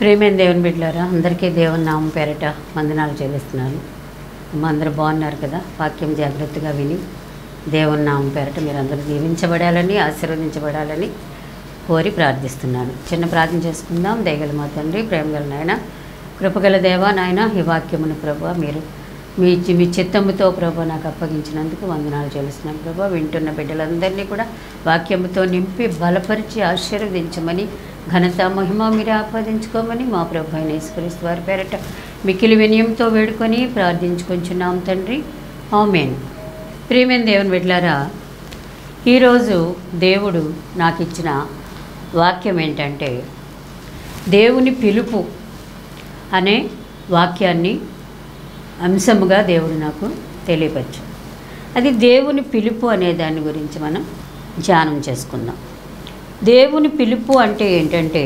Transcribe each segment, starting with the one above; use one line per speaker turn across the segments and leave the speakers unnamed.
ప్రేమైన దేవుని బిడ్డలారా అందరికీ దేవుని నామం పేరిట వందనాలు చెల్లిస్తున్నాను అమ్మ అందరూ బాగున్నారు కదా వాక్యం జాగ్రత్తగా విని దేవుని నామం పేరిట మీరు అందరూ దీవించబడాలని ఆశీర్వదించబడాలని కోరి ప్రార్థిస్తున్నాను చిన్న ప్రార్థన చేసుకుందాం దయగల మా తండ్రి ప్రేమగల నాయన కృపగల దేవా నాయన ఈ వాక్యమును ప్రభు మీరు మీ చి- మీ చిత్తముతో ప్రభు నాకు అప్పగించినందుకు వందనాలు చెల్లిస్తున్నాను ప్రభు వింటున్న బిడ్డలందరినీ కూడా వాక్యముతో నింపి బలపరిచి ఆశీర్వదించమని ఘనత మహిమ మీరు ఆపాదించుకోమని మా ప్రభు అయిన యేసుక్రీస్తు వారి పేరట మికిలి వినయంతో వేడుకొని ప్రార్థించుకొంచున్నాం తండ్రి ఆమెన్ ప్రియమైన దేవుని బిడ్డలారా ఈరోజు దేవుడు నాకు ఇచ్చిన వాక్యం ఏంటంటే దేవుని పిలుపు అనే వాక్యాన్ని అంశముగా దేవుడు నాకు తెలియపరచు అది దేవుని పిలుపు అనే దాని గురించి మనం ధ్యానం చేసుకుందాం దేవుని పిలుపు అంటే ఏంటంటే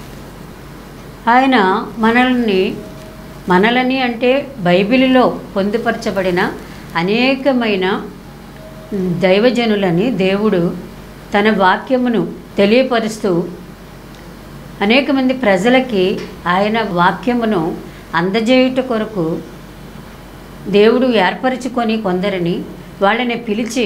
ఆయన మనల్ని మనలని అంటే బైబిల్లో పొందుపరచబడిన అనేకమైన దైవజనులని దేవుడు తన వాక్యమును తెలియపరుస్తూ అనేక మంది ప్రజలకి ఆయన వాక్యమును అందజేయుట కొరకు దేవుడు ఏర్పరచుకొని కొందరిని వాళ్ళని పిలిచి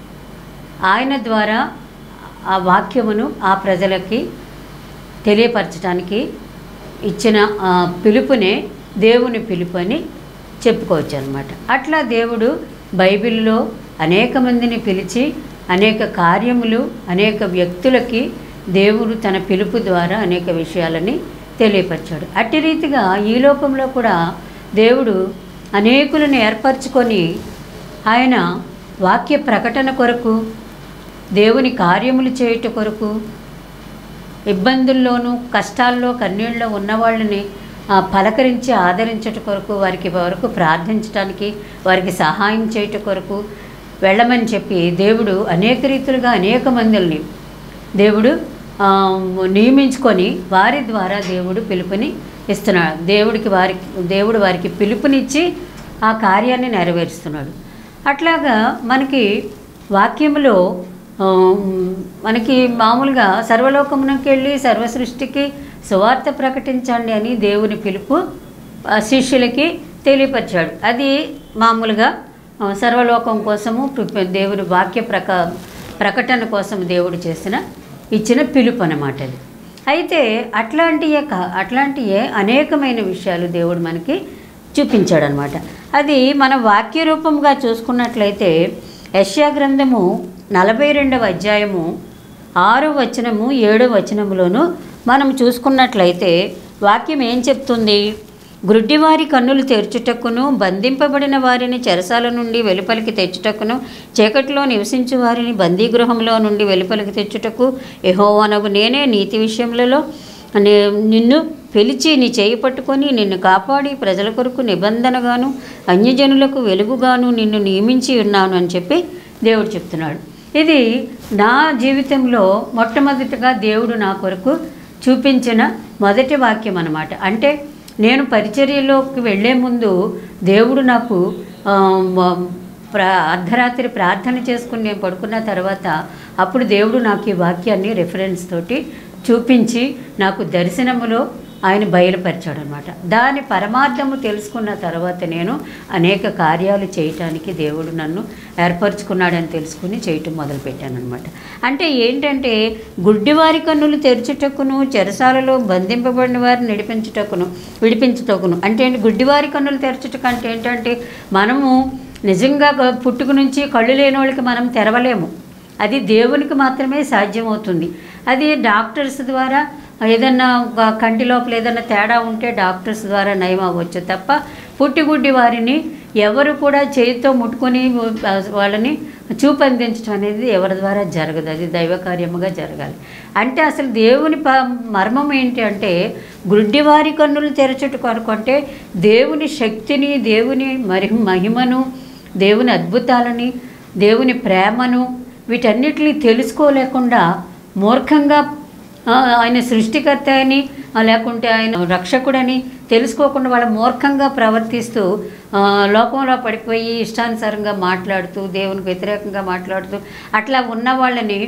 ఆయన ద్వారా ఆ వాక్యమును ఆ ప్రజలకి తెలియపరచడానికి ఇచ్చిన ఆ పిలుపునే దేవుని పిలుపు అని చెప్పుకోవచ్చు అనమాట అట్లా దేవుడు బైబిల్లో అనేక మందిని పిలిచి అనేక కార్యములు అనేక వ్యక్తులకి దేవుడు తన పిలుపు ద్వారా అనేక విషయాలని తెలియపరిచాడు అట్టి రీతిగా ఈ లోకంలో కూడా దేవుడు అనేకులను ఏర్పరచుకొని ఆయన వాక్య ప్రకటన కొరకు దేవుని కార్యములు చేయుట కొరకు ఇబ్బందుల్లోనూ కష్టాల్లో కన్నీళ్ళలో ఉన్నవాళ్ళని ఆ, పలకరించి ఆదరించట కొరకు వారికి వరకు ప్రార్థించడానికి వారికి సహాయం చేయట కొరకు వెళ్ళమని చెప్పి దేవుడు అనేక రీతులుగా అనేక మందిని దేవుడు ఆ, నియమించుకొని వారి ద్వారా దేవుడు పిలుపుని ఇస్తున్నాడు దేవుడికి వారికి దేవుడు వారికి పిలుపునిచ్చి ఆ కార్యాన్ని నెరవేరుస్తున్నాడు అట్లాగా మనకి వాక్యములో ఆ, మనకి మామూలుగా సర్వలోకమునకి వెళ్ళి సర్వ సృష్టికి సువార్త ప్రకటించండి అని దేవుని పిలుపు ఆ, శిష్యులకి తెలియపరిచాడు అది మామూలుగా ఆ, సర్వలోకం కోసము ప్రి- దేవుని వాక్య ప్రక ప్రకటన కోసం దేవుడు చేసిన ఇచ్చిన పిలుపు అన్నమాట అది అయితే అట్లాంటియే కా అట్లాంటియే అనేకమైన విషయాలు దేవుడు మనకి చూపించాడు అనమాట అది మన వాక్య రూపంగా చూసుకున్నట్లయితే యశ్యా గ్రంథము నలభై రెండవ అధ్యాయము ఆరో వచనము ఏడో వచనములోను మనం చూసుకున్నట్లయితే వాక్యం ఏం చెప్తుంది గ్రుడ్డివారి కన్నులు తెరుచుటకును బంధింపబడిన వారిని చెరసాల నుండి వెలుపలికి తెచ్చుటకును చీకటిలో నివసించు వారిని బందీగృహంలో నుండి వెలుపలికి తెచ్చుటకు ఎహోవనగు నేనే నీతి విషయములలో నే- నిన్ను పిలిచి నీ చేయి పట్టుకొని నిన్ను కాపాడి ప్రజల కొరకు నిబంధనగాను అన్యజనులకు వెలుగుగాను నిన్ను నియమించి ఉన్నాను అని చెప్పి దేవుడు చెప్తున్నాడు ఇది నా జీవితంలో మొట్టమొదటిగా దేవుడు నా కొరకు చూపించిన మొదటి వాక్యం అన్నమాట అంటే నేను పరిచర్యలోకి వెళ్ళే ముందు దేవుడు నాకు ఆ, మ- ప్రా అర్ధరాత్రి ప్రార్థన చేసుకుని నేను పడుకున్న తర్వాత అప్పుడు దేవుడు నాకు ఈ వాక్యాన్ని రెఫరెన్స్ తోటి చూపించి నాకు దర్శనములో ఆయన బయలుపరిచాడు అనమాట దాని పరమార్థము తెలుసుకున్న తర్వాత నేను అనేక కార్యాలు చేయటానికి దేవుడు నన్ను ఏర్పరచుకున్నాడని తెలుసుకుని చేయటం మొదలుపెట్టాను అనమాట అంటే ఏంటంటే గుడ్డివారి కన్నులు తెరుచుటకును చెరసాలలో బంధింపబడిన వారిని నడిపించుటకును విడిపించుటకును అంటే ఏంటి గుడ్డివారి కన్నులు తెరచుటకు అంటే ఏంటంటే మనము నిజంగా గ- పుట్టుక నుంచి కళ్ళు లేని వాళ్ళకి మనం తెరవలేము అది దేవునికి మాత్రమే సాధ్యమవుతుంది అది డాక్టర్స్ ద్వారా ఏదన్నా ఒక కంటి లోపల ఏదన్నా తేడా ఉంటే డాక్టర్స్ ద్వారా నయం అవ్వచ్చు తప్ప పుట్టిగుడ్డి వారిని ఎవరు కూడా చేతితో ముట్టుకొని ఆ, వాళ్ళని చూపందించడం అనేది ఎవరి ద్వారా జరగదు అది దైవ కార్యముగా జరగాలి అంటే అసలు దేవుని ప మర్మం ఏంటి అంటే గుడ్డివారి కన్నులు తెరచుట కొరకు అంటే దేవుని శక్తిని దేవుని మరి మహిమను దేవుని అద్భుతాలని దేవుని ప్రేమను వీటన్నిటిని తెలుసుకోలేకుండా మూర్ఖంగా ఆ, ఆయన సృష్టికర్త అని ఆ, లేకుంటే ఆయన రక్షకుడని తెలుసుకోకుండా వాళ్ళ మూర్ఖంగా ప్రవర్తిస్తూ ఆ, లోకంలో పడిపోయి ఇష్టానుసారంగా మాట్లాడుతూ దేవునికి వ్యతిరేకంగా మాట్లాడుతూ అట్లా ఉన్న వాళ్ళని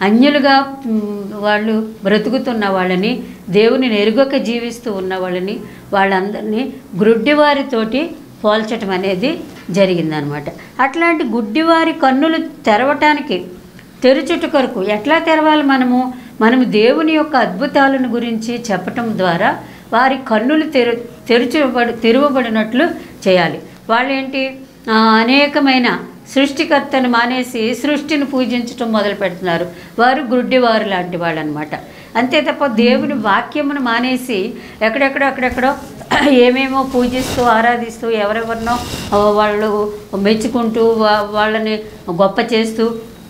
అన్యులుగా మ్, వాళ్ళు బ్రతుకుతున్న వాళ్ళని దేవుని ఎరుగక జీవిస్తూ ఉన్న వాళ్ళని వాళ్ళందరినీ గ్రుడ్డివారితోటి పోల్చటం అనేది జరిగిందనమాట అట్లాంటి గుడ్డివారి కన్నులు తెరవటానికి తెరుచుట కొరకు ఎట్లా తెరవాలి మనము మనము దేవుని యొక్క అద్భుతాలను గురించి చెప్పటం ద్వారా వారి కన్నులు తెరు తెరుచబడి తెరవబడినట్లు చేయాలి వాళ్ళు ఏంటి ఆ, అనేకమైన సృష్టికర్తను మానేసి సృష్టిని పూజించటం మొదలు పెడుతున్నారు వారు గుడ్డివారు లాంటి వాళ్ళు అనమాట అంతే తప్ప దేవుని వాక్యమును మానేసి ఎక్కడెక్కడో అక్కడెక్కడో ఏమేమో పూజిస్తూ ఆరాధిస్తూ ఎవరెవరినో ఆ, వాళ్ళు మెచ్చుకుంటూ వా- వాళ్ళని గొప్ప చేస్తూ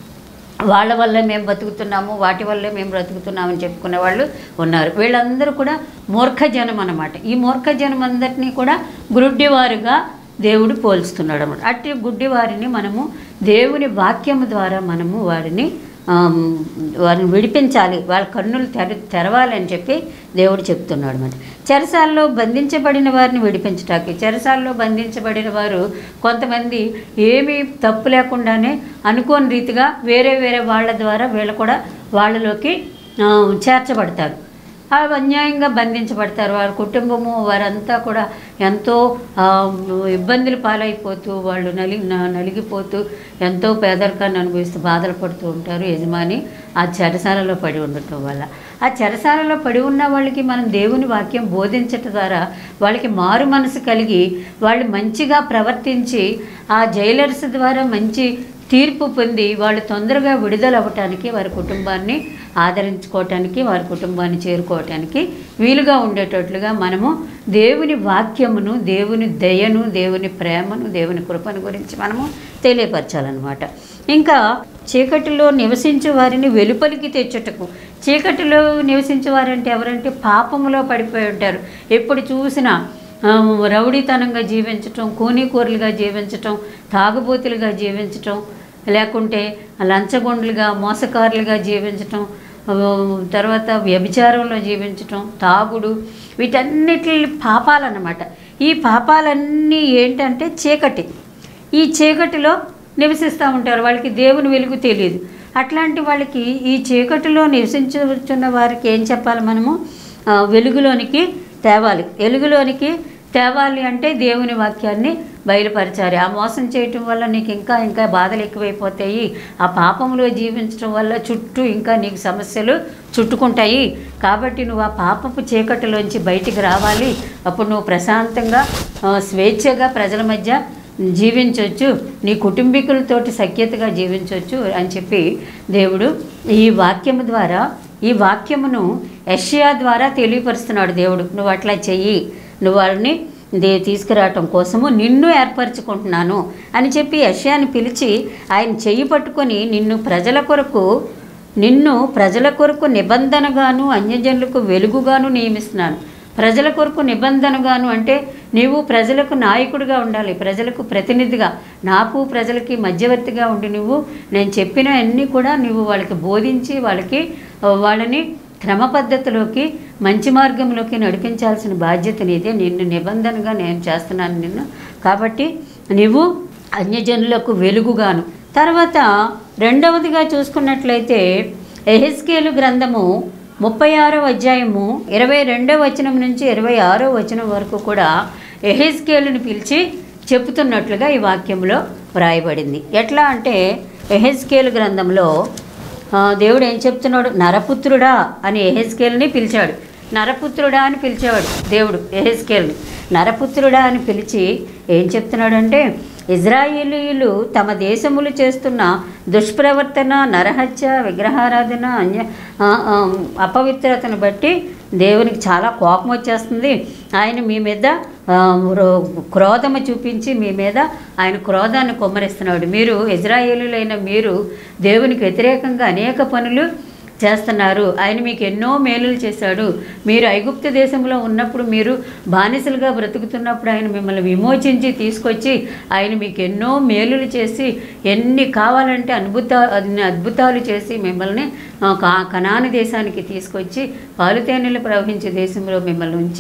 వాళ్ళ వల్లే మేము బతుకుతున్నాము వాటి వల్లే మేము బ్రతుకుతున్నామని చెప్పుకునే వాళ్ళు ఉన్నారు వీళ్ళందరూ కూడా మూర్ఖ జనం అన్నమాట ఈ మూర్ఖ జనం అందరినీ కూడా గుడ్డివారుగా దేవుడు పోల్స్తున్నాడు అన్నమాట అట్టి గుడ్డివారిని మనము దేవుని వాక్యము ద్వారా మనము వారిని ఆమ్, వారిని విడిపించాలి వాళ్ళ కన్నులు తెర తెరవాలని చెప్పి దేవుడు చెప్తున్నాడు అనమాట చెరసాల్లో బంధించబడిన వారిని విడిపించటానికి చెరసాల్లో బంధించబడిన వారు కొంతమంది ఏమీ తప్పు లేకుండానే అనుకోని రీతిగా వేరే వేరే వాళ్ళ ద్వారా వీళ్ళు కూడా వాళ్ళలోకి ఆ, చేర్చబడతారు ఆ అన్యాయంగా బంధించబడతారు వారి కుటుంబము వారంతా కూడా ఎంతో ఆ, ఇబ్బందులు పాలైపోతూ వాళ్ళు నలి న- నలిగిపోతూ ఎంతో పేదరికాన్ని అనుభవిస్తూ బాధలు పడుతూ ఉంటారు యజమాని ఆ చెరసాలలో పడి ఉండటం వల్ల ఆ చెరసాలలో పడి ఉన్న వాళ్ళకి మనం దేవుని వాక్యం బోధించటం ద్వారా వాళ్ళకి మారు మనసు కలిగి వాళ్ళు మంచిగా ప్రవర్తించి ఆ జైలర్స్ ద్వారా మంచి తీర్పు పొంది వాళ్ళు తొందరగా విడుదల అవ్వటానికి వారి కుటుంబాన్ని ఆదరించుకోవటానికి వారి కుటుంబాన్ని చేరుకోవటానికి వీలుగా ఉండేటట్లుగా మనము దేవుని వాక్యమును దేవుని దయను దేవుని ప్రేమను దేవుని కృపను గురించి మనము తెలియపరచాలన్నమాట ఇంకా చీకటిలో నివసించే వారిని వెలుపలికి తెచ్చుటకు చీకటిలో నివసించే వారంటే ఎవరంటే పాపములో పడిపోయి ఉంటారు ఎప్పుడు చూసినా ఆ, రౌడీతనంగా జీవించటం కూనీకూరలుగా జీవించటం తాగుబోతులుగా జీవించటం లేకుంటే లంచగొండ్లుగా మోసకారులుగా జీవించటం ఆ, తర్వాత వ్యభిచారంలో జీవించటం తాగుడు వీటన్నిటి పాపాలన్నమాట ఈ పాపాలన్నీ ఏంటంటే చీకటి ఈ చీకటిలో నివసిస్తూ ఉంటారు వాళ్ళకి దేవుని వెలుగు తెలియదు అట్లాంటి వాళ్ళకి ఈ చీకటిలో నివసించుచున్న వారికి ఏం చెప్పాలి మనము ఆ, వెలుగులోనికి తేవాలి వెలుగులోనికి తేవాలి అంటే దేవుని వాక్యాన్ని బయలుపరచాలి ఆ మోసం చేయటం వల్ల నీకు ఇంకా ఇంకా బాధలు ఎక్కువైపోతాయి ఆ పాపంలో జీవించడం వల్ల చుట్టూ ఇంకా నీకు సమస్యలు చుట్టుకుంటాయి కాబట్టి నువ్వు ఆ పాపపు చీకటిలోంచి బయటికి రావాలి అప్పుడు నువ్వు ప్రశాంతంగా ఆ, స్వేచ్ఛగా ప్రజల మధ్య జీవించవచ్చు నీ కుటుంబీకులతోటి సఖ్యతగా జీవించవచ్చు అని చెప్పి దేవుడు ఈ వాక్యము ద్వారా ఈ వాక్యమును యష్యా ద్వారా తెలియపరుస్తున్నాడు దేవుడు నువ్వు అట్లా చెయ్యి నువ్వు వాళ్ళని దే తీసుకురావటం కోసము నిన్ను ఏర్పరచుకుంటున్నాను అని చెప్పి యష్యాని పిలిచి ఆయన చెయ్యి పట్టుకొని నిన్ను ప్రజల కొరకు నిన్ను ప్రజల కొరకు నిబంధనగాను అన్యజనులకు వెలుగుగాను నియమిస్తున్నాను ప్రజల కొరకు నిబంధనగాను అంటే నీవు ప్రజలకు నాయకుడిగా ఉండాలి ప్రజలకు ప్రతినిధిగా నాకు ప్రజలకి మధ్యవర్తిగా ఉండి నువ్వు నేను చెప్పిన అన్నీ కూడా నువ్వు వాళ్ళకి బోధించి వాళ్ళకి ఆ, వాళ్ళని క్రమ పద్ధతిలోకి మంచి మార్గంలోకి నడిపించాల్సిన బాధ్యత నీదే నిన్ను నిబంధనగా నేను చేస్తున్నాను నిన్ను కాబట్టి నువ్వు అన్యజనులకు వెలుగుగాను తర్వాత రెండవదిగా చూసుకున్నట్లయితే ఎహెస్కేలు గ్రంథము ముప్పై ఆరో అధ్యాయము ఇరవై రెండో వచనం నుంచి ఇరవై ఆరో వచనం వరకు కూడా ఎహెస్కేలుని పిలిచి చెప్తున్నట్లుగా ఈ వాక్యంలో వ్రాయబడింది ఎట్లా అంటే ఎహెస్కేలు గ్రంథంలో ఆ, దేవుడు ఏం చెప్తున్నాడు నరపుత్రుడా అని ఎహెస్కేల్ని పిలిచాడు నరపుత్రుడా అని పిలిచేవాడు దేవుడు ఎహెస్కేల్ని నరపుత్రుడా అని పిలిచి ఏం చెప్తున్నాడంటే ఇజ్రాయేలీయులు తమ దేశములు చేస్తున్న దుష్ప్రవర్తన నరహత్య విగ్రహారాధన అన్య ఆ, ఆ, అపవిత్రతను బట్టి దేవునికి చాలా కోపం వచ్చేస్తుంది ఆయన మీ మీద ఆ, రో- క్రోధము చూపించి మీ మీద ఆయన క్రోధాన్ని కుమ్మరిస్తున్నాడు మీరు ఇజ్రాయేలులైన మీరు దేవునికి వ్యతిరేకంగా అనేక పనులు చేస్తున్నారు ఆయన మీకు ఎన్నో మేలులు చేశాడు మీరు ఐగుప్తు దేశంలో ఉన్నప్పుడు మీరు బానిసలుగా బ్రతుకుతున్నప్పుడు ఆయన మిమ్మల్ని విమోచించి తీసుకొచ్చి ఆయన మీకు ఎన్నో మేలులు చేసి ఎన్ని కావాలంటే అద్భుత అన్ని అద్భుతాలు చేసి మిమ్మల్ని ఆ, కా- కనాని దేశానికి తీసుకొచ్చి పాలుతేనెలు ప్రవహించే దేశంలో మిమ్మల్ని ఉంచి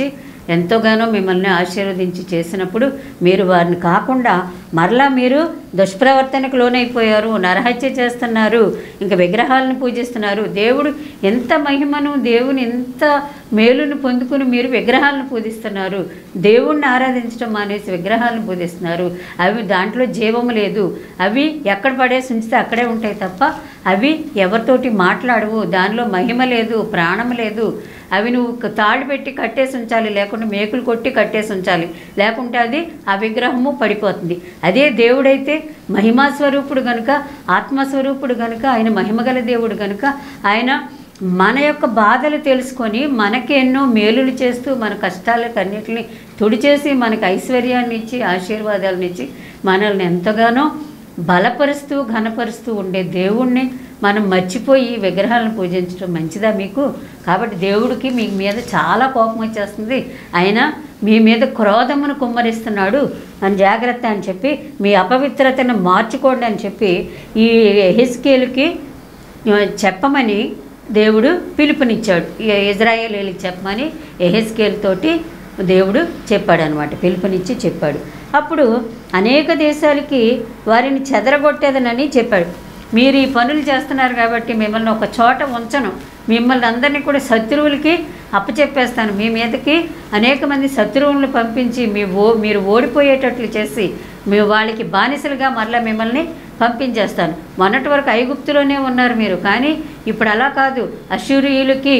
ఎంతోగానో మిమ్మల్ని ఆశీర్వదించి చేసినప్పుడు మీరు వారిని కాకుండా మరలా మీరు దుష్ప్రవర్తనకు లోనైపోయారు నరహత్య చేస్తున్నారు ఇంకా విగ్రహాలను పూజిస్తున్నారు దేవుడు ఎంత మహిమను దేవుని ఎంత మేలును పొందుకుని మీరు విగ్రహాలను పూజిస్తున్నారు దేవుణ్ణి ఆరాధించడం మానేసి విగ్రహాలను పూజిస్తున్నారు అవి దాంట్లో జీవము లేదు అవి ఎక్కడ పడేసి ఉంచితే అక్కడే ఉంటాయి తప్ప అవి ఎవరితోటి మాట్లాడవు దానిలో మహిమ లేదు ప్రాణం లేదు అవి నువ్వు తాళ్ళు పెట్టి కట్టేసి ఉంచాలి లేకుంటే మేకులు కొట్టి కట్టేసి ఉంచాలి లేకుంటే అది ఆ విగ్రహము పడిపోతుంది అదే దేవుడైతే మహిమా స్వరూపుడు గనుక ఆత్మస్వరూపుడు గనుక ఆయన మహిమగల దేవుడు గనుక ఆయన మన యొక్క బాధలు తెలుసుకొని మనకి ఎన్నో మేలులు చేస్తూ మన కష్టాలకు అన్నిటిని తుడిచేసి మనకు ఐశ్వర్యాన్ని ఇచ్చి ఆశీర్వాదాలను ఇచ్చి మనల్ని ఎంతగానో బలపరుస్తూ ఘనపరుస్తూ ఉండే దేవుణ్ణి మనం మర్చిపోయి విగ్రహాలను పూజించడం మంచిదా మీకు కాబట్టి దేవుడికి మీ మీద చాలా కోపం వచ్చేస్తుంది ఆయన మీ మీద క్రోధమును కుమ్మరిస్తున్నాడు అని జాగ్రత్త అని చెప్పి మీ అపవిత్రతను మార్చుకోండి అని చెప్పి ఈ హెస్కేలుకి చెప్పమని దేవుడు పిలుపునిచ్చాడు ఇజ్రాయేలీలకు చెప్పమని ఎహెస్కేల్ తోటి దేవుడు చెప్పాడు అనమాట పిలుపునిచ్చి చెప్పాడు అప్పుడు అనేక దేశాలకి వారిని చెదరగొట్టేదనని చెప్పాడు మీరు ఈ పనులు చేస్తున్నారు కాబట్టి మిమ్మల్ని ఒక చోట ఉంచను మిమ్మల్ని అందరినీ కూడా శత్రువులకి అప్పచెప్పేస్తాను మీ మీదకి అనేక మంది శత్రువులను పంపించి మీ ఓ మీరు ఓడిపోయేటట్లు చేసి మీ వాళ్ళకి బానిసలుగా మరలా మిమ్మల్ని పంపించేస్తాను మొన్నటి వరకు ఐగుప్తులోనే ఉన్నారు మీరు కానీ ఇప్పుడు అలా కాదు అశూరియులకి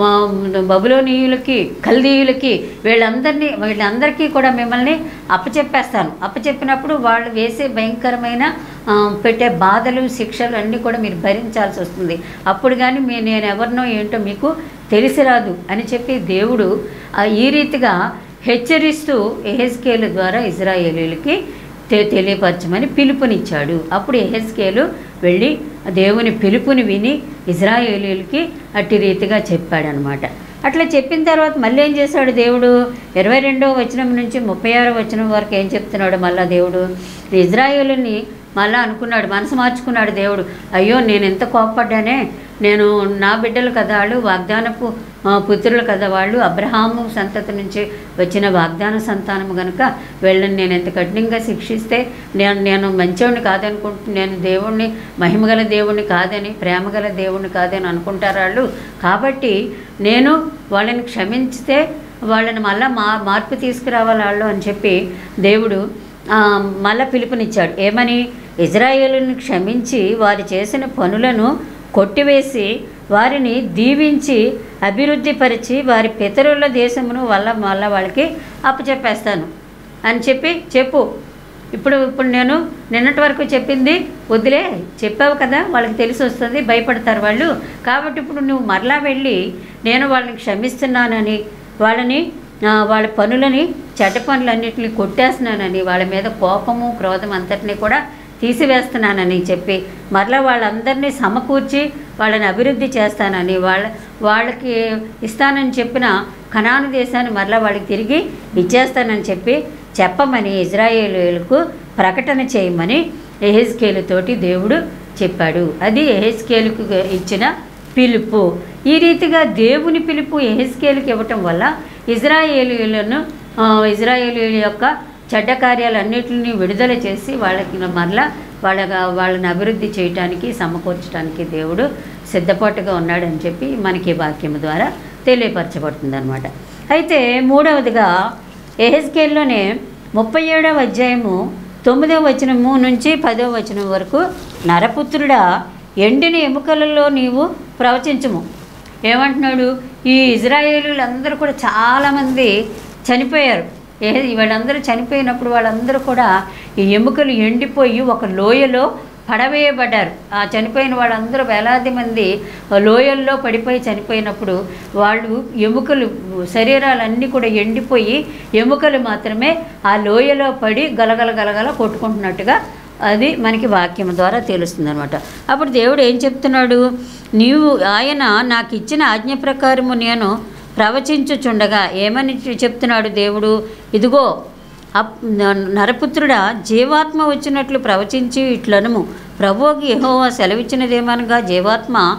బబులోనీయులకి కల్దీయులకి వీళ్ళందరినీ వీళ్ళందరికీ కూడా మిమ్మల్ని అప్పచెప్పేస్తాను అప్పచెప్పినప్పుడు వాళ్ళు వేసే భయంకరమైన ఆ, పెట్టే బాధలు శిక్షలు అన్నీ కూడా మీరు భరించాల్సి వస్తుంది అప్పుడు కానీ మీ నేను ఎవరినో ఏంటో మీకు తెలిసి రాదు అని చెప్పి దేవుడు ఆ, ఈ రీతిగా హెచ్చరిస్తూ ఎహెస్కేలు ద్వారా ఇజ్రాయేలీలకి తె తెలియపరచమని పిలుపునిచ్చాడు అప్పుడు ఎహెస్కేలు వెళ్ళి దేవుని పిలుపుని విని ఇజ్రాయేలీలకి అట్టి రీతిగా చెప్పాడనమాట అట్లా చెప్పిన తర్వాత మళ్ళీ ఏం చేశాడు దేవుడు ఇరవై రెండవ వచనం నుంచి ముప్పై ఆరో వచనం వరకు ఏం చెప్తున్నాడు మళ్ళా దేవుడు ఇజ్రాయేలుని మళ్ళా అనుకున్నాడు మనసు మార్చుకున్నాడు దేవుడు అయ్యో నేను ఎంత కోప్పడ్డానే నేను నా బిడ్డలు కదా వాళ్ళు వాగ్దానపు ఆ, పుత్రులు కదా వాళ్ళు అబ్రహాము సంతతి నుంచి వచ్చిన వాగ్దాన సంతానము కనుక వీళ్ళని నేను ఎంత కఠినంగా శిక్షిస్తే నేను నేను మంచివాడిని కాదనుకుంటు నేను దేవుణ్ణి మహిమగల దేవుణ్ణి కాదని ప్రేమగల దేవుణ్ణి కాదని అనుకుంటారు వాళ్ళు కాబట్టి నేను వాళ్ళని క్షమించితే వాళ్ళని మళ్ళీ మా మార్పు తీసుకురావాలి వాళ్ళు అని చెప్పి దేవుడు ఆ, మళ్ళా పిలుపునిచ్చాడు ఏమని ఇజ్రాయేలుని క్షమించి వారు చేసిన పనులను కొట్టివేసి వారిని దీవించి అభివృద్ధిపరిచి వారి పితరుల దేశమును వల్ల మళ్ళా వాళ్ళకి అప్పచెప్పేస్తాను అని చెప్పి చెప్పు ఇప్పుడు ఇప్పుడు నేను నిన్నటి వరకు చెప్పింది వదిలే చెప్పావు కదా వాళ్ళకి తెలిసి వస్తుంది భయపడతారు వాళ్ళు కాబట్టి ఇప్పుడు నువ్వు మరలా వెళ్ళి నేను వాళ్ళని క్షమిస్తున్నానని వాళ్ళని ఆ, వాళ్ళ పనులని చెడ్డ పనులన్నింటినీ కొట్టేస్తున్నానని వాళ్ళ మీద కోపము క్రోధం అంతటినీ కూడా తీసివేస్తున్నానని చెప్పి మరలా వాళ్ళందరినీ సమకూర్చి వాళ్ళని అభివృద్ధి చేస్తానని వాళ్ళ వాళ్ళకి ఇస్తానని చెప్పిన కనాను దేశాన్ని మరలా వాళ్ళకి తిరిగి ఇచ్చేస్తానని చెప్పి చెప్పమని ఇజ్రాయేలులకు ప్రకటన చేయమని ఎహెజ్కేలుతోటి దేవుడు చెప్పాడు అది ఎహెజ్కేలుకు ఇచ్చిన పిలుపు ఈ రీతిగా దేవుని పిలుపు ఎహెజ్కేలుకి ఇవ్వటం వల్ల ఇజ్రాయేలీలను ఆ, ఇజ్రాయేలీల యొక్క చెడ్డ కార్యాలన్నిటిని విడుదల చేసి వాళ్ళకి మరలా వాళ్ళ వాళ్ళని అభివృద్ధి చేయటానికి సమకూర్చడానికి దేవుడు సిద్ధపాటుగా ఉన్నాడని చెప్పి మనకి ఈ వాక్యం ద్వారా తెలియపరచబడుతుంది అనమాట అయితే మూడవదిగా ఎహెస్కేల్లోనే ముప్పై ఏడవ అధ్యాయము తొమ్మిదవ వచనము నుంచి పదవ వచనం వరకు నరపుత్రుడా ఎండిన ఎముకలలో నీవు ప్రవచించుము ఏమంటున్నాడు ఈ ఇజ్రాయేలీలందరూ కూడా చాలామంది చనిపోయారు ఏ వీళ్ళందరూ చనిపోయినప్పుడు వాళ్ళందరూ కూడా ఈ ఎముకలు ఎండిపోయి ఒక లోయలో పడవేయబడ్డారు ఆ చనిపోయిన వాళ్ళందరూ వేలాది మంది ఆ లోయల్లో పడిపోయి చనిపోయినప్పుడు వాళ్ళు ఎముకలు శరీరాలన్నీ కూడా ఎండిపోయి ఎముకలు మాత్రమే ఆ లోయలో పడి గలగల గలగల కొట్టుకుంటున్నట్టుగా అది మనకి వాక్యం ద్వారా తెలుస్తుంది అనమాట అప్పుడు దేవుడు ఏం చెప్తున్నాడు నీవు ఆయన నాకు ఇచ్చిన ఆజ్ఞ ప్రకారము నేను ప్రవచించుచుండగా ఏమని చెప్తున్నాడు దేవుడు ఇదిగో అప్ న- నరపుత్రుడా జీవాత్మ వచ్చినట్లు ప్రవచించి ఇట్లనుము ప్రభువుకి యెహోవా సెలవిచ్చినదేమనగా జీవాత్మ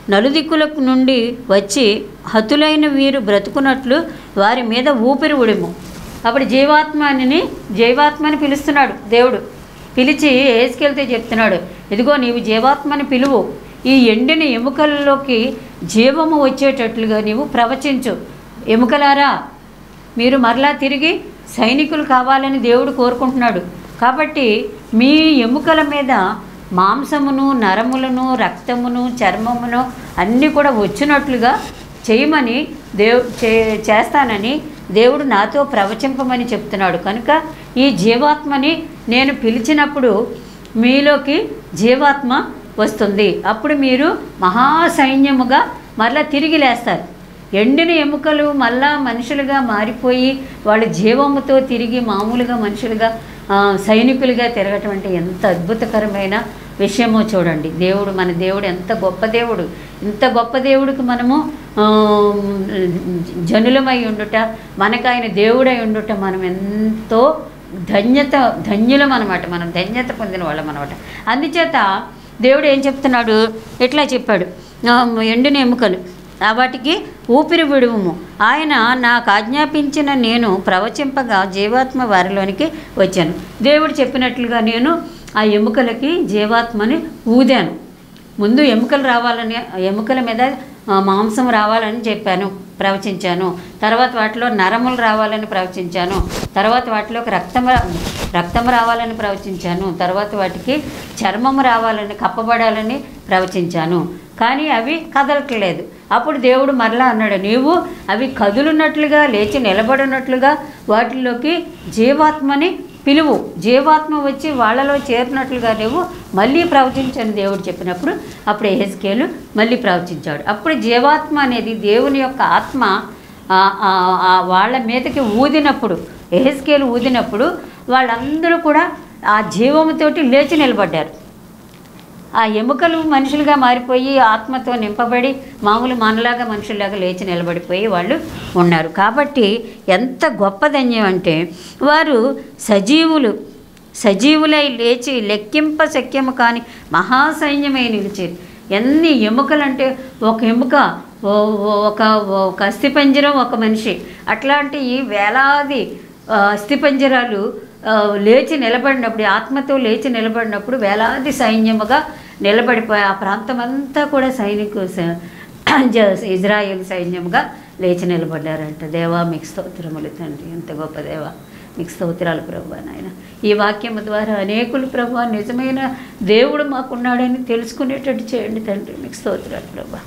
నలుదిక్కుల నుండి వచ్చి హతులైన వీరు బ్రతుకున్నట్లు వారి మీద ఊపిరి ఉడిము అప్పుడు జీవాత్మని జీవాత్మని పిలుస్తున్నాడు దేవుడు పిలిచి ఏసుకెళ్తే చెప్తున్నాడు ఇదిగో నీవు జీవాత్మని పిలువు ఈ ఎండిన ఎముకల్లోకి జీవము వచ్చేటట్లుగా నీవు ప్రవచించు ఎముకలారా మీరు మరలా తిరిగి సైనికులు కావాలని దేవుడు కోరుకుంటున్నాడు కాబట్టి మీ ఎముకల మీద మాంసమును నరములను రక్తమును చర్మమును అన్నీ కూడా వచ్చినట్లుగా చేయమని దేవు చే చేస్తానని దేవుడు నాతో ప్రవచింపమని చెప్తున్నాడు కనుక ఈ జీవాత్మని నేను పిలిచినప్పుడు మీలోకి జీవాత్మ వస్తుంది అప్పుడు మీరు మహాసైన్యముగా మరలా తిరిగి లేస్తారు ఎండిన ఎముకలు మళ్ళా మనుషులుగా మారిపోయి వాళ్ళ జీవముతో తిరిగి మామూలుగా మనుషులుగా ఆ, సైనికులుగా తిరగటం అంటే ఎంత అద్భుతకరమైన విషయమో చూడండి దేవుడు మన దేవుడు ఎంత గొప్ప దేవుడు ఇంత గొప్ప దేవుడికి మనము ఆ, జనులమై ఉండుట మనకు ఆయన దేవుడై ఉండుట మనం ఎంతో ధన్యత ధన్యులం అనమాట మనం ధన్యత పొందిన వాళ్ళం అనమాట అందుచేత దేవుడు ఏం చెప్తున్నాడు ఎట్లా చెప్పాడు ఆ, ఎండిన ఎముకలు ఆ వాటికి ఊపిరి విడువుము ఆయన నాకు ఆజ్ఞాపించిన నేను ప్రవచింపగా జీవాత్మ వారిలోనికి వచ్చాను దేవుడు చెప్పినట్లుగా నేను ఆ ఎముకలకి జీవాత్మని ఊదాను ముందు ఎముకలు రావాలని ఎముకల మీద ఆ, మాంసం రావాలని చెప్పాను ప్రవచించాను తర్వాత వాటిలో నరములు రావాలని ప్రవచించాను తర్వాత వాటిలోకి రక్తం రా- రక్తం రావాలని ప్రవచించాను తర్వాత వాటికి చర్మము రావాలని కప్పబడాలని ప్రవచించాను కానీ అవి కదలట్లేదు అప్పుడు దేవుడు మరలా అన్నాడు నీవు అవి కదులున్నట్లుగా లేచి నిలబడినట్లుగా వాటిలోకి జీవాత్మని పిలువు జీవాత్మ వచ్చి వాళ్ళలో చేరినట్లుగా నువ్వు మళ్ళీ ప్రవచించని దేవుడు చెప్పినప్పుడు అప్పుడు ఎహెస్కేలు మళ్ళీ ప్రవచించాడు అప్పుడు జీవాత్మ అనేది దేవుని యొక్క ఆత్మ ఆ- ఆ- ఆ వాళ్ళ మీదకి ఊదినప్పుడు ఎహెస్కేలు ఊదినప్పుడు వాళ్ళందరూ కూడా ఆ జీవముతోటి లేచి నిలబడ్డారు ఆ ఎముకలు మనుషులుగా మారిపోయి ఆత్మతో నింపబడి మామూలు మనలాగా మనుషుల్లాగా లేచి నిలబడిపోయి వాళ్ళు ఉన్నారు కాబట్టి ఎంత గొప్ప ధన్యం అంటే వారు సజీవులు సజీవులై లేచి లెక్కింప శక్యము కాని మహాసైన్యమై నిలిచేది ఎన్ని ఎముకలంటే ఒక ఎముక ఓ- ఓ- ఒక ఒక అస్థిపంజరం ఒక మనిషి అట్లాంటి ఈ వేలాది ఆ, అస్థిపంజరాలు ఆ, లేచి నిలబడినప్పుడు ఆత్మతో లేచి నిలబడినప్పుడు వేలాది సైన్యముగా నిలబడిపోయి ఆ ప్రాంతం అంతా కూడా సైనికు స- జ- ఇజ్రాయేల్ సైన్యముగా లేచి నిలబడ్డారంట దేవా మీకు స్తోత్రములు తండ్రి ఎంత గొప్ప దేవా మీకు స్తోత్రాలు ప్రభు నాయన ఈ వాక్యము ద్వారా అనేకులు ప్రభు నిజమైన దేవుడు మాకున్నాడని తెలుసుకునేటట్టు చేయండి తండ్రి మీకు స్తోత్రాలు ప్రభు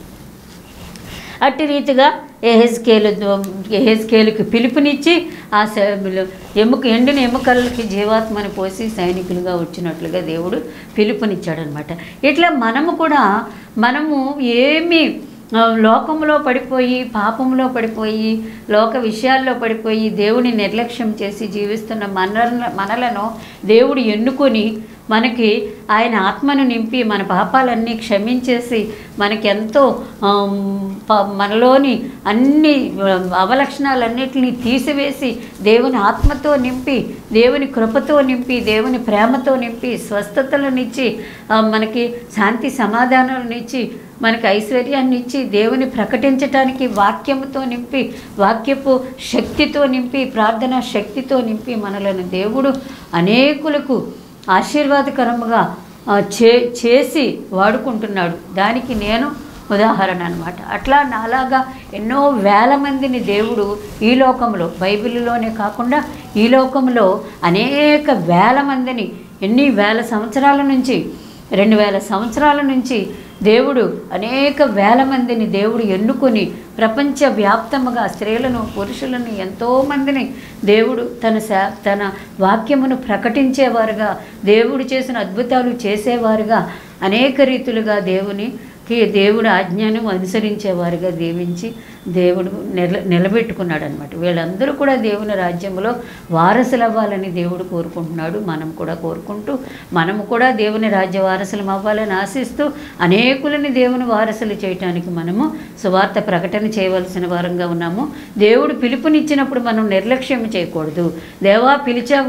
అట్టి రీతిగా ఎహెజ్కేలు ఎహెజ్కేలుకి పిలుపునిచ్చి ఆ స- ఎముక ఎండిన ఎముకలకి జీవాత్మని పోసి సైనికులుగా వచ్చినట్లుగా దేవుడు పిలుపునిచ్చాడనమాట ఇట్లా మనము కూడా మనము ఏమి ఆ, లోకంలో పడిపోయి పాపంలో పడిపోయి లోక విషయాల్లో పడిపోయి దేవుని నిర్లక్ష్యం చేసి జీవిస్తున్న మన మనలను దేవుడు ఎన్నుకొని మనకి ఆయన ఆత్మను నింపి మన పాపాలన్నీ క్షమించేసి మనకెంతో ఆమ్, ప- మనలోని అన్ని అవలక్షణాలన్నిటిని తీసివేసి దేవుని ఆత్మతో నింపి దేవుని కృపతో నింపి దేవుని ప్రేమతో నింపి స్వస్థతలనిచ్చి ఆ, మనకి శాంతి సమాధానాలనిచ్చి మనకి ఐశ్వర్యాన్ని ఇచ్చి దేవుని ప్రకటించటానికి వాక్యముతో నింపి వాక్యపు శక్తితో నింపి ప్రార్థన శక్తితో నింపి మనలను దేవుడు అనేకులకు ఆశీర్వాదకరముగా ఆ, చే చేసి వాడుకుంటున్నాడు దానికి నేను ఉదాహరణ అనమాట అట్లా నాలాగా ఎన్నో వేల మందిని దేవుడు ఈ లోకంలో బైబిల్లోనే కాకుండా ఈ లోకంలో అనేక వేల మందిని ఎన్ని వేల సంవత్సరాల నుంచి రెండు వేల సంవత్సరాల నుంచి దేవుడు అనేక వేల మందిని దేవుడు ఎన్నుకొని ప్రపంచ వ్యాప్తముగా స్త్రీలను పురుషులను ఎంతోమందిని దేవుడు తన సా తన వాక్యమును ప్రకటించేవారుగా దేవుడు చేసిన అద్భుతాలు చేసేవారుగా అనేక రీతులుగా దేవుని కి దేవుడు ఆజ్ఞను అనుసరించేవారుగా దీవించి దేవుడు నిల నిలబెట్టుకున్నాడు అనమాట వీళ్ళందరూ కూడా దేవుని రాజ్యంలో వారసులు అవ్వాలని దేవుడు కోరుకుంటున్నాడు మనం కూడా కోరుకుంటూ మనము కూడా దేవుని రాజ్య వారసులం అవ్వాలని ఆశిస్తూ అనేకులని దేవుని వారసులు చేయటానికి మనము సువార్త ప్రకటన చేయవలసిన వారంగా ఉన్నాము దేవుడు పిలుపునిచ్చినప్పుడు మనం నిర్లక్ష్యం చేయకూడదు దేవా పిలిచావు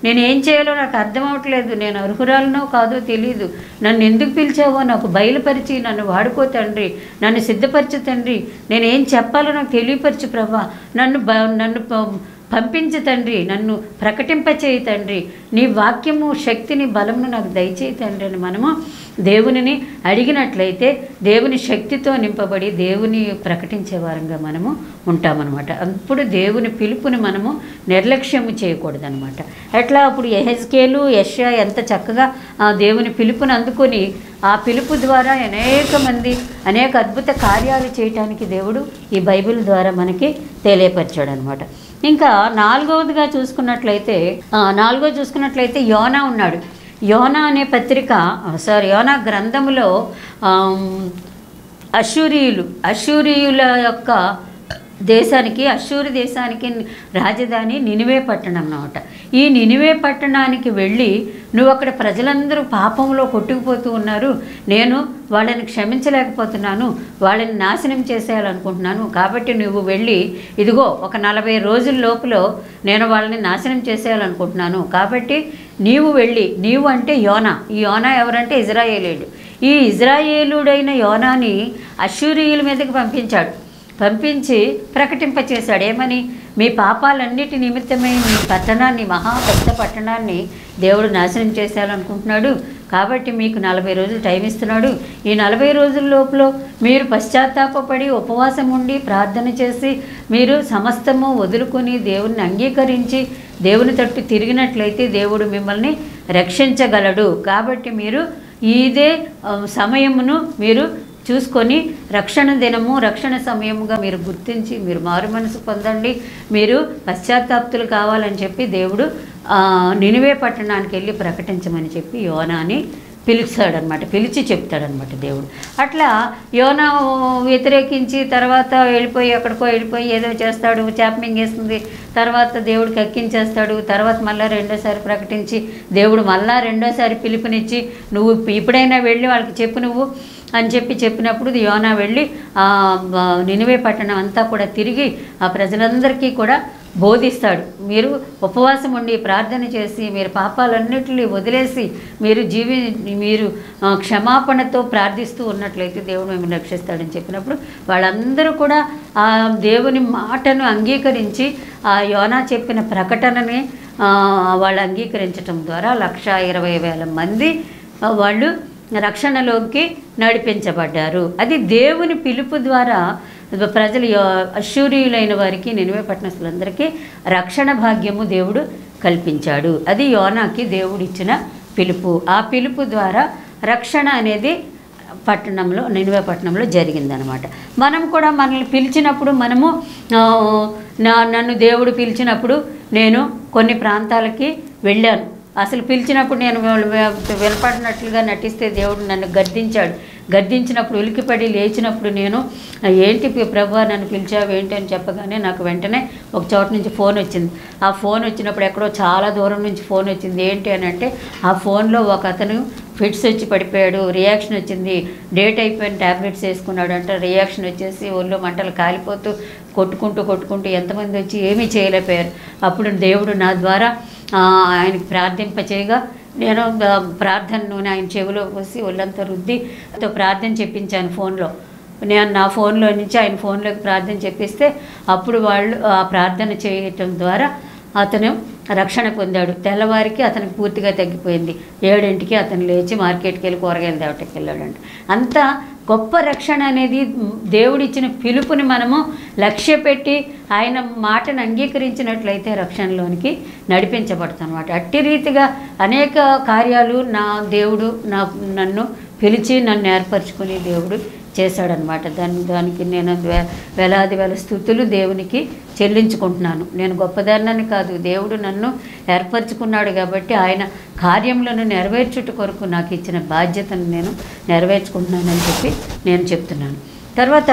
నేను ఏం చేయాలో నాకు అర్థం అవ్వట్లేదు నేను అర్హురాలనో కాదో తెలియదు నన్ను ఎందుకు పిలిచావో నాకు బయలుపరిచి నన్ను వాడుకో తండ్రి నన్ను సిద్ధపరచు తండ్రి నేను ఏం చెప్పాలో నాకు తెలియపరచు ప్రభా నన్ను బ నన్ను ప- పంపించు తండ్రి నన్ను ప్రకటింపచేయి తండ్రి నీ వాక్యము శక్తిని బలమును నాకు దయచేయి తండ్రి అని మనము దేవునిని అడిగినట్లయితే దేవుని శక్తితో నింపబడి దేవుని ప్రకటించే వారంగా మనము ఉంటామన్నమాట అప్పుడు దేవుని పిలుపుని మనము నిర్లక్ష్యము చేయకూడదనమాట ఎట్లా అప్పుడు ఎహెజ్కేలు యష్యా ఎంత చక్కగా ఆ దేవుని పిలుపుని అందుకొని ఆ పిలుపు ద్వారా అనేక మంది అనేక అద్భుత కార్యాలు చేయటానికి దేవుడు ఈ బైబిల్ ద్వారా మనకి తెలియపరిచాడు అనమాట ఇంకా నాలుగవదిగా చూసుకున్నట్లయితే ఆ, నాలుగవది చూసుకున్నట్లయితే యోనా ఉన్నాడు యోనా అనే పత్రిక సారీ యోనా గ్రంథములో ఆమ్, అశూరియులు అశూరియుల యొక్క దేశానికి అశూరు దేశానికి రాజధాని నినివే పట్టణం అన్నమాట ఈ నినివే పట్టణానికి వెళ్ళి నువ్వు అక్కడ ప్రజలందరూ పాపంలో కొట్టుకుపోతూ ఉన్నారు నేను వాళ్ళని క్షమించలేకపోతున్నాను వాళ్ళని నాశనం చేసేయాలనుకుంటున్నాను కాబట్టి నువ్వు వెళ్ళి ఇదిగో ఒక నలభై రోజుల లోపల నేను వాళ్ళని నాశనం చేసేయాలనుకుంటున్నాను కాబట్టి నీవు వెళ్ళి నీవు అంటే యోనా ఈ యోనా ఎవరంటే ఇజ్రాయేలీయుడు ఈ ఇజ్రాయేలుడైన యోనాని అశూరియుల మీదకి పంపించాడు పంపించి ప్రకటింపచేశాడు ఏమని మీ పాపాలన్నిటి నిమిత్తమై మీ పట్టణాన్ని మహా పెద్ద పట్టణాన్ని దేవుడు నాశనం చేసేయాలనుకుంటున్నాడు కాబట్టి మీకు నలభై రోజులు టైం ఇస్తున్నాడు ఈ నలభై రోజుల లోపల మీరు పశ్చాత్తాపపడి ఉపవాసం ఉండి ప్రార్థన చేసి మీరు సమస్తము వదులుకొని దేవుణ్ణి అంగీకరించి దేవుని తట్టు తిరిగినట్లయితే దేవుడు మిమ్మల్ని రక్షించగలడు కాబట్టి మీరు ఇదే ఆ, సమయమును మీరు చూసుకొని రక్షణ దినము రక్షణ సమయముగా మీరు గుర్తించి మీరు మారు మనసు పొందండి మీరు పశ్చాత్తాప్తులు కావాలని చెప్పి దేవుడు ఆ, నినివే పట్టణానికి వెళ్ళి ప్రకటించమని చెప్పి యోనాని పిలుస్తాడనమాట పిలిచి చెప్తాడనమాట దేవుడు అట్లా యోనా వ్యతిరేకించి తర్వాత వెళ్ళిపోయి ఎక్కడికో వెళ్ళిపోయి ఏదో చేస్తాడు చేప మింగేస్తుంది తర్వాత దేవుడికి ఎక్కించేస్తాడు తర్వాత మళ్ళీ రెండోసారి ప్రకటించి దేవుడు మళ్ళా రెండోసారి పిలుపునిచ్చి నువ్వు ఇప్పుడైనా వెళ్ళి వాళ్ళకి చెప్పు నువ్వు అని చెప్పి చెప్పినప్పుడు యోనా వెళ్ళి ఆ బ- నినివే పట్టణం అంతా కూడా తిరిగి ఆ ప్రజలందరికీ కూడా బోధిస్తాడు మీరు ఉపవాసం ఉండి ప్రార్థన చేసి మీరు పాపాలన్నిటిని వదిలేసి మీరు జీవి మీరు ఆ, క్షమాపణతో ప్రార్థిస్తూ ఉన్నట్లయితే దేవుడు మిమ్మల్ని రక్షిస్తాడని చెప్పినప్పుడు వాళ్ళందరూ కూడా ఆ దేవుని మాటను అంగీకరించి ఆ యోనా చెప్పిన ప్రకటనని ఆ, వాళ్ళు అంగీకరించటం ద్వారా లక్ష ఇరవై వేల మంది ఆ, వాళ్ళు రక్షణలోకి నడిపించబడ్డారు అది దేవుని పిలుపు ద్వారా ప్రజలు యో- అశూరియులైన వారికి నినివే పట్టణస్తులందరికీ రక్షణ భాగ్యము దేవుడు కల్పించాడు అది యోనాకి దేవుడు ఇచ్చిన పిలుపు ఆ పిలుపు ద్వారా రక్షణ అనేది పట్టణంలో నినివే పట్టణంలో జరిగిందనమాట మనం కూడా మనల్ని పిలిచినప్పుడు మనము ఆ, నా నన్ను దేవుడు పిలిచినప్పుడు నేను కొన్ని ప్రాంతాలకి వెళ్ళాను అసలు పిలిచినప్పుడు నేను వె- వె- వినపడినట్లుగా నటిస్తే దేవుడు నన్ను గద్దించాడు గద్దించినప్పుడు ఉలికిపడి లేచినప్పుడు నేను ఏంటి ప్రభు నన్ను పిలిచావు ఏంటి అని చెప్పగానే నాకు వెంటనే ఒక చోట నుంచి ఫోన్ వచ్చింది ఆ ఫోన్ వచ్చినప్పుడు ఎక్కడో చాలా దూరం నుంచి ఫోన్ వచ్చింది ఏంటి అని అంటే ఆ ఫోన్లో ఒక అతను ఫిట్స్ వచ్చి పడిపోయాడు రియాక్షన్ వచ్చింది డేట్ అయిపోయిన ట్యాబ్లెట్స్ వేసుకున్నాడు అంటే రియాక్షన్ వచ్చేసి ఒళ్ళు మంటలు కాలిపోతూ కొట్టుకుంటూ కొట్టుకుంటూ ఎంతమంది వచ్చి ఏమీ చేయలేకపోయారు అప్పుడు దేవుడు నా ద్వారా ఆ, ఆయనకి ప్రార్థింప చేయగా నేను ఆ, ప్రార్థన నూనె ఆయన చెవిలో పోసి ఒళ్ళంతా రుద్ది తో ప్రార్థన చెప్పించాను ఫోన్లో నేను నా ఫోన్లో నుంచి ఆయన ఫోన్లోకి ప్రార్థన చెప్పిస్తే అప్పుడు వాళ్ళు ఆ ప్రార్థన చేయటం ద్వారా అతను రక్షణ పొందాడు తెల్లవారికి అతనికి పూర్తిగా తగ్గిపోయింది ఏడింటికి అతను లేచి మార్కెట్కి వెళ్ళి కూరగాయలు తేవటకి వెళ్ళాడంట అంత గొప్ప రక్షణ అనేది దేవుడిచ్చిన పిలుపుని మనము లక్ష్య పెట్టి ఆయన మాటను అంగీకరించినట్లయితే రక్షణలోనికి నడిపించబడతాం అనమాట అట్టి రీతిగా అనేక కార్యాలు నా దేవుడు నా నన్ను పిలిచి నన్ను ఏర్పరచుకుని దేవుడు చేశాడనమాట దాని దానికి నేను వే- వేలాది వేల స్థుతులు దేవునికి చెల్లించుకుంటున్నాను నేను గొప్పదాన్నని కాదు దేవుడు నన్ను ఏర్పరచుకున్నాడు కాబట్టి ఆయన కార్యములను నెరవేర్చుట కొరకు నాకు ఇచ్చిన బాధ్యతను నేను నెరవేర్చుకుంటున్నానని చెప్పి నేను చెప్తున్నాను తర్వాత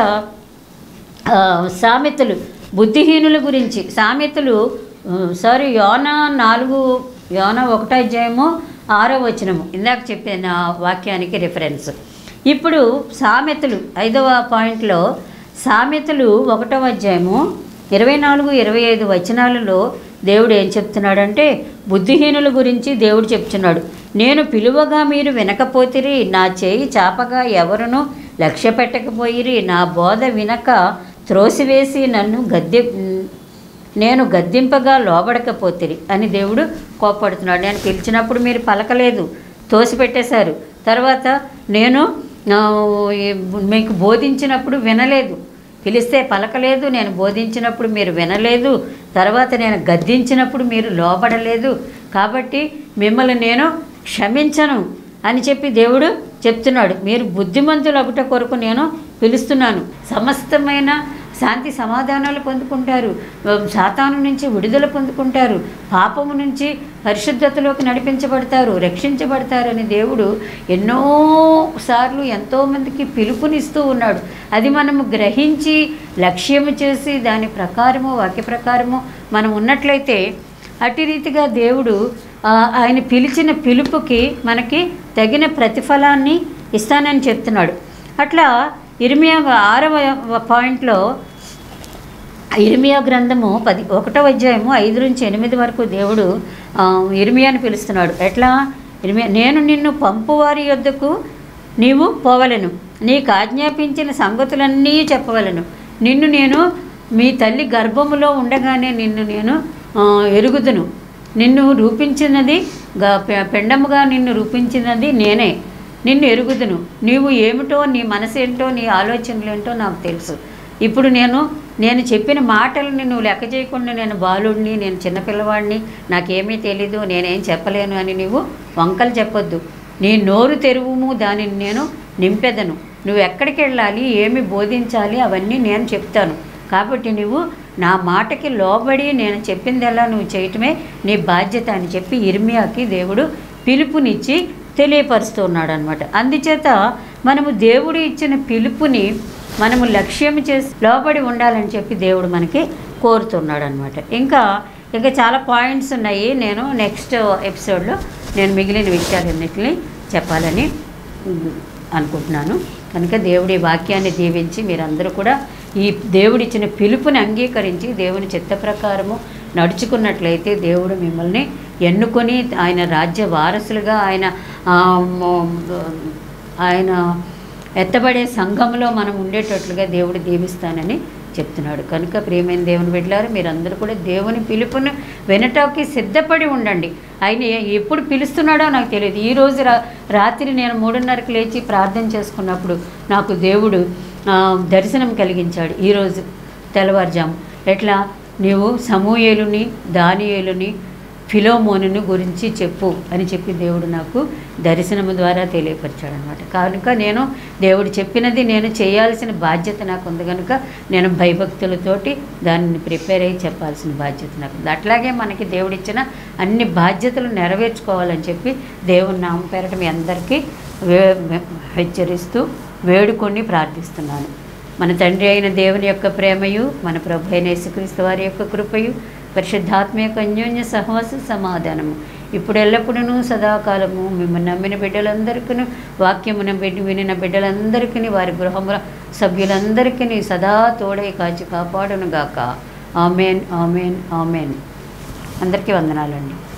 ఆ, సామెతలు బుద్ధిహీనుల గురించి సామెతలు ఆ, సారీ యోన నాలుగు యోన ఒకటో అధ్యాయము ఆరో వచనము ఇందాక చెప్పిన వాక్యానికి రిఫరెన్స్ ఇప్పుడు సామెతలు ఐదవ పాయింట్లో సామెతలు ఒకటవ అధ్యాయము ఇరవై నాలుగు ఇరవై ఐదు వచనాలలో దేవుడు ఏం చెప్తున్నాడంటే బుద్ధిహీనుల గురించి దేవుడు చెప్తున్నాడు నేను పిలువగా మీరు వినకపోతిరి నా చేయి చాపగా ఎవరును లక్ష్య పెట్టకపోయిరి నా బోధ వినక త్రోసివేసి నన్ను గద్దె నేను గద్దింపగా లోబడకపోతిరి అని దేవుడు కోప్పడుతున్నాడు నేను పిలిచినప్పుడు మీరు పలకలేదు తోసిపెట్టేశారు తర్వాత నేను ఆ, ఈ- మీకు బోధించినప్పుడు వినలేదు పిలిస్తే పలకలేదు నేను బోధించినప్పుడు మీరు వినలేదు తర్వాత నేను గద్దించినప్పుడు మీరు లోబడలేదు కాబట్టి మిమ్మల్ని నేను క్షమించను అని చెప్పి దేవుడు చెప్తున్నాడు మీరు బుద్ధిమంతులు ఒకట కొరకు నేను పిలుస్తున్నాను సమస్తమైన శాంతి సమాధానాలు పొందుకుంటారు సాతాను నుంచి విడుదల పొందుకుంటారు పాపము నుంచి పరిశుద్ధతలోకి నడిపించబడతారు రక్షించబడతారు అని దేవుడు ఎన్నో సార్లు ఎంతోమందికి పిలుపునిస్తూ ఉన్నాడు అది మనము గ్రహించి లక్ష్యము చేసి దాని ప్రకారము వాక్య ప్రకారము మనం ఉన్నట్లయితే అట్టి రీతిగా దేవుడు ఆ, ఆయన పిలిచిన పిలుపుకి మనకి తగిన ప్రతిఫలాన్ని ఇస్తానని చెప్తున్నాడు అట్లా ఇరిమియా ఆరవ పాయింట్లో ఇర్మియా గ్రంథము పది ఒకటో అధ్యాయము ఐదు నుంచి ఎనిమిది వరకు దేవుడు ఆ, ఇర్మియాని పిలుస్తున్నాడు ఎట్లా ఇర్మియా నేను నిన్ను పంపువారి యొద్దకు నీవు పోవలను నీకు ఆజ్ఞాపించిన సంగతులన్నీ చెప్పవలను నిన్ను నేను మీ తల్లి గర్భములో ఉండగానే నిన్ను నేను ఆ, ఎరుగుదును నిన్ను రూపించినది గా- పె- పెండముగా నిన్ను రూపించినది నేనే నిన్ను ఎరుగుదును నీవు ఏమిటో నీ మనసు ఏంటో నీ ఆలోచనలు ఏంటో నాకు తెలుసు ఇప్పుడు నేను నేను చెప్పిన మాటలని నువ్వు లెక్క చేయకుండా నేను బాలుడిని నేను చిన్నపిల్లవాడిని నాకేమీ తెలీదు నేనేం చెప్పలేను అని నీవు వంకలు చెప్పొద్దు నీ నోరు తెరువుము దానిని నేను నింపెదను నువ్వు ఎక్కడికి వెళ్ళాలి ఏమి బోధించాలి అవన్నీ నేను చెప్తాను కాబట్టి నువ్వు నా మాటకి లోబడి నేను చెప్పిందెలా నువ్వు చేయటమే నీ బాధ్యత అని చెప్పి ఇర్మియాకి దేవుడు పిలుపునిచ్చి తెలియపరుస్తూ ఉన్నాడు అనమాట అందుచేత మనము దేవుడు ఇచ్చిన పిలుపుని మనము లక్ష్యం చేసి లోబడి ఉండాలని చెప్పి దేవుడు మనకి కోరుతున్నాడు అనమాట ఇంకా ఇంకా చాలా పాయింట్స్ ఉన్నాయి నేను నెక్స్ట్ ఎపిసోడ్లో నేను మిగిలిన విషయాలన్నింటినీ చెప్పాలని ఉమ్, అనుకుంటున్నాను కనుక దేవుడి వాక్యాన్ని దీవించి మీరందరూ కూడా ఈ దేవుడిచ్చిన పిలుపుని అంగీకరించి దేవుని చిత్త ప్రకారము నడుచుకున్నట్లయితే దేవుడు మిమ్మల్ని ఎన్నుకొని ఆయన రాజ్య వారసులుగా ఆయన ఆ, మ- ఆయన ఎత్తబడే సంఘంలో మనం ఉండేటట్లుగా దేవుడు దీవిస్తానని చెప్తున్నాడు కనుక ప్రియమైన దేవుని బిడ్డలారు మీరందరూ కూడా దేవుని పిలుపును వినటానికి సిద్ధపడి ఉండండి ఆయన ఎ- ఎప్పుడు పిలుస్తున్నాడో నాకు తెలియదు ఈ రోజు రా రాత్రి నేను మూడున్నరకు లేచి ప్రార్థన చేసుకున్నప్పుడు నాకు దేవుడు ఆ, దర్శనం కలిగించాడు ఈరోజు తెల్లవారుజాము ఎట్లా నీవు సమూయేలుని దానియేలుని ఫిలోమోనును గురించి చెప్పు అని చెప్పి దేవుడు నాకు దర్శనము ద్వారా తెలియపరిచాడు అనమాట కనుక నేను దేవుడు చెప్పినది నేను చేయాల్సిన బాధ్యత నాకు ఉంది కనుక నేను భయభక్తులతోటి దానిని ప్రిపేర్ అయ్యి చెప్పాల్సిన బాధ్యత నాకు ఉంది. అట్లాగే మనకి దేవుడిచ్చిన అన్ని బాధ్యతలు నెరవేర్చుకోవాలని చెప్పి దేవుని నామ పేరట మీ అందరికీ వే హెచ్చరిస్తూ వేడుకొని ప్రార్థిస్తున్నాను మన తండ్రి అయిన దేవుని యొక్క ప్రేమయు మన ప్రభు అయిన యేసుక్రీస్తు వారి యొక్క కృపయు పరిశుద్ధాత్మ యొక్క అన్యోన్య సహవాస సమాధానము ఇప్పుడు ఎల్లప్పుడూ సదాకాలము మిమ్మల్ని నమ్మిన బిడ్డలందరికీ వాక్యమున బిడ్డ వినిన బిడ్డలందరికీ వారి గృహముల సభ్యులందరికీ సదా తోడై కాచి కాపాడును గాక ఆమెన్ ఆమెన్ ఆమెన్ అందరికీ వందనాలండి